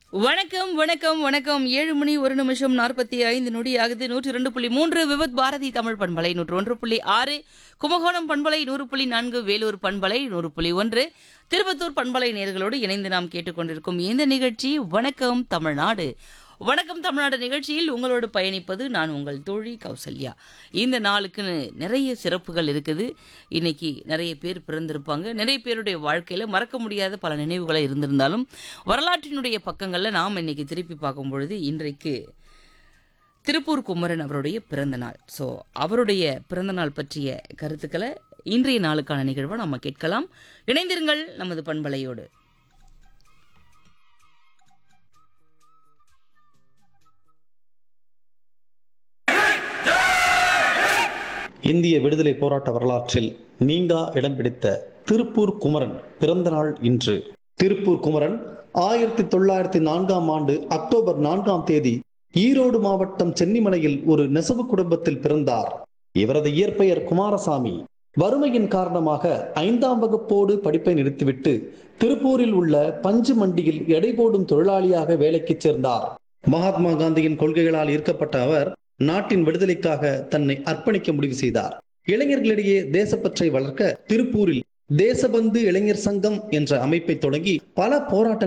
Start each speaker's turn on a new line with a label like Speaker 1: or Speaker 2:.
Speaker 1: வணக்கம் வணக்கம் வணக்கம் ஏழு மணி ஒரு நிமிஷம் நாற்பத்தி ஐந்து நொடி ஆகுது நூற்றி ரெண்டு புள்ளி மூன்று விவத் பாரதி தமிழ் பண்பலை நூற்று ஒன்று புள்ளி ஆறு கும்பகோணம் பண்பலை நூறு புள்ளி நான்கு வேலூர் பண்பலை நூறு புள்ளி ஒன்று திருப்பத்தூர் பண்பலை நேர்களோடு இணைந்து நாம் கேட்டுக்கொண்டிருக்கும் இந்த நிகழ்ச்சி வணக்கம் தமிழ்நாடு வணக்கம் தமிழ்நாடு நிகழ்ச்சியில் உங்களோடு பயணிப்பது நான் உங்கள் தோழி கௌசல்யா இந்த நாளுக்குன்னு நிறைய சிறப்புகள் இருக்குது இன்னைக்கு நிறைய பேர் பிறந்திருப்பாங்க நிறைய பேருடைய வாழ்க்கையில் மறக்க முடியாத பல நினைவுகளை இருந்திருந்தாலும் வரலாற்றினுடைய பக்கங்களில் நாம் இன்னைக்கு திருப்பி பார்க்கும் பொழுது இன்றைக்கு திருப்பூர் குமரன் அவருடைய பிறந்த நாள் ஸோ அவருடைய பிறந்த நாள் பற்றிய கருத்துக்களை இன்றைய நாளுக்கான நிகழ்வை நம்ம கேட்கலாம் இணைந்திருங்கள் நமது பண்பலையோடு
Speaker 2: இந்திய விடுதலை போராட்ட வரலாற்றில் நீங்கா இடம் பிடித்த திருப்பூர் குமரன் பிறந்த நாள் இன்று திருப்பூர் குமரன் ஆயிரத்தி தொள்ளாயிரத்தி நான்காம் ஆண்டு அக்டோபர் நான்காம் தேதி ஈரோடு மாவட்டம் சென்னிமலையில் ஒரு நெசவு குடும்பத்தில் பிறந்தார் இவரது இயற்பெயர் குமாரசாமி வறுமையின் காரணமாக ஐந்தாம் வகுப்போடு படிப்பை நிறுத்திவிட்டு திருப்பூரில் உள்ள பஞ்சு மண்டியில் எடை போடும் தொழிலாளியாக வேலைக்கு சேர்ந்தார் மகாத்மா காந்தியின் கொள்கைகளால் ஈர்க்கப்பட்ட அவர் நாட்டின் விடுதலைக்காக தன்னை அர்ப்பணிக்க முடிவு செய்தார் இளைஞர்களிடையே தேசப்பற்றை வளர்க்க திருப்பூரில் தேசபந்து இளைஞர் சங்கம் என்ற அமைப்பை தொடங்கி பல போராட்ட